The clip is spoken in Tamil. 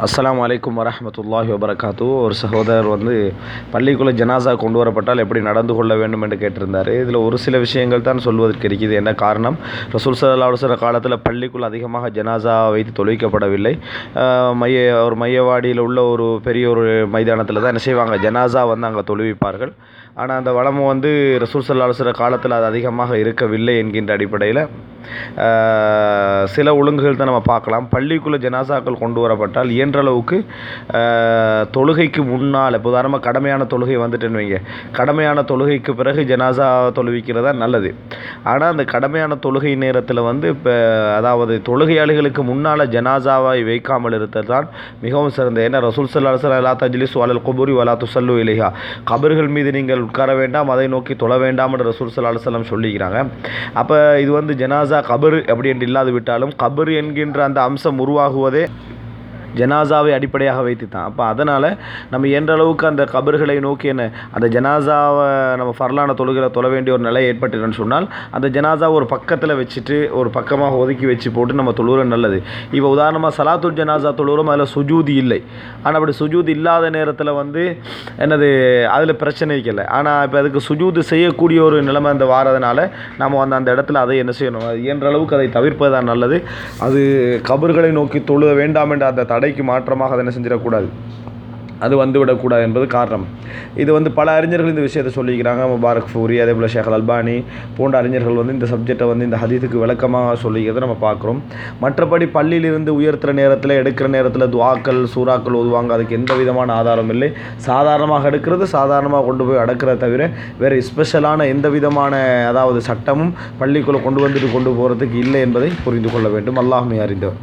அஸ்ஸலாமு அலைக்கும் வரஹ்மத்துல்லாஹி வபரகாத்து ஒரு சகோதரர் வந்து பள்ளிக்குள்ளே ஜனாசா கொண்டு வரப்பட்டால் எப்படி நடந்து கொள்ள வேண்டும் என்று கேட்டிருந்தார் இதில் ஒரு சில விஷயங்கள் தான் சொல்வதற்கு இருக்குது என்ன காரணம் ரசூல் சல்லா அலுவலர் காலத்தில் பள்ளிக்குள் அதிகமாக ஜனாசா வைத்து தொழுவிக்கப்படவில்லை ஆஹ் மைய ஒரு மையவாடியில் உள்ள ஒரு பெரிய ஒரு மைதானத்தில் தான் என்ன செய்வாங்க ஜனாசா வந்து அங்கே தொழுவிப்பார்கள் ஆனால் அந்த வளமும் வந்து ரசூல் சல்லா அலுவலர் காலத்தில் அது அதிகமாக இருக்கவில்லை என்கின்ற அடிப்படையில் ஆஹ் சில ஒழுங்குகள் தான் நம்ம பார்க்கலாம் பள்ளிக்குள்ளே ஜனாசாக்கள் கொண்டு வரப்பட்டால் இயன்ற அளவுக்கு ஆஹ் தொழுகைக்கு முன்னால் இப்போ உதாரணமாக கடமையான தொழுகை வந்துட்டுன்னு வைங்க கடமையான தொழுகைக்கு பிறகு ஜனாசா தொழுவிக்கிறது தான் நல்லது ஆனால் அந்த கடமையான தொழுகை நேரத்தில் வந்து இப்போ அதாவது தொழுகையாளிகளுக்கு முன்னால் ஜனாசாவை வைக்காமல் இருத்தல் தான் மிகவும் சிறந்த ஏன்னா ரசூல் சல்லா அலுவலம் அல்லா தஜ்லிஸ் வலல் குபுரி வலா துசல்லு இலைஹா கபர்கள் மீது நீங்கள் உட்கார வேண்டாம் அதை நோக்கி தொழ வேண்டாம் என்று ரசூல் சல்லா அலுவலம் சொல்லிக்கிறாங்க அப்போ இது வந்து ஜனாசா கபரு அப்படி என்று இல்லாது விட்டாலும் கபரு என்கின்ற அந்த அம்சம் உருவாகுவதே ஜனாசாவை அடிப்படையாக வைத்து தான் அப்போ அதனால் நம்ம என்ற அளவுக்கு அந்த கபர்களை நோக்கி என்ன அந்த ஜனாசாவை நம்ம ஃபர்லான தொழுகிற தொழ வேண்டிய ஒரு நிலை ஏற்பட்டுன்னு சொன்னால் அந்த ஜனாசாவை ஒரு பக்கத்தில் வச்சுட்டு ஒரு பக்கமாக ஒதுக்கி வச்சு போட்டு நம்ம தொழுகிற நல்லது இப்போ உதாரணமாக சலாத்துல் ஜனாசா தொழுகிறோம் அதில் சுஜூதி இல்லை ஆனால் அப்படி சுஜூதி இல்லாத நேரத்தில் வந்து என்னது அதில் பிரச்சனை இருக்கல ஆனால் இப்போ அதுக்கு சுஜூது செய்யக்கூடிய ஒரு நிலைமை அந்த வாரதுனால நம்ம வந்து அந்த இடத்துல அதை என்ன செய்யணும் அது இயன்ற அளவுக்கு அதை தவிர்ப்பது தான் நல்லது அது கபர்களை நோக்கி தொழுத வேண்டாம் என்ற அந்த தடைக்கு மாற்றமாக அதை என்ன செஞ்சிடக்கூடாது அது வந்து விடக்கூடாது என்பது காரணம் இது வந்து பல அறிஞர்கள் இந்த விஷயத்தை சொல்லிக்கிறாங்க முபாரக் ஃபூரி அதே போல் ஷேக் அல்பானி போன்ற அறிஞர்கள் வந்து இந்த சப்ஜெக்டை வந்து இந்த ஹதீஸுக்கு விளக்கமாக சொல்லிக்கிறத நம்ம பார்க்குறோம் மற்றபடி பள்ளியிலிருந்து உயர்த்துகிற நேரத்தில் எடுக்கிற நேரத்தில் துவாக்கள் சூறாக்கள் ஓதுவாங்க அதுக்கு எந்த விதமான ஆதாரம் இல்லை சாதாரணமாக எடுக்கிறது சாதாரணமாக கொண்டு போய் அடக்கிறத தவிர வேறு ஸ்பெஷலான எந்த விதமான அதாவது சட்டமும் பள்ளிக்குள்ளே கொண்டு வந்துட்டு கொண்டு போகிறதுக்கு இல்லை என்பதை புரிந்து கொள்ள வேண்டும் அல்லாஹ்மை அறிந்தவர்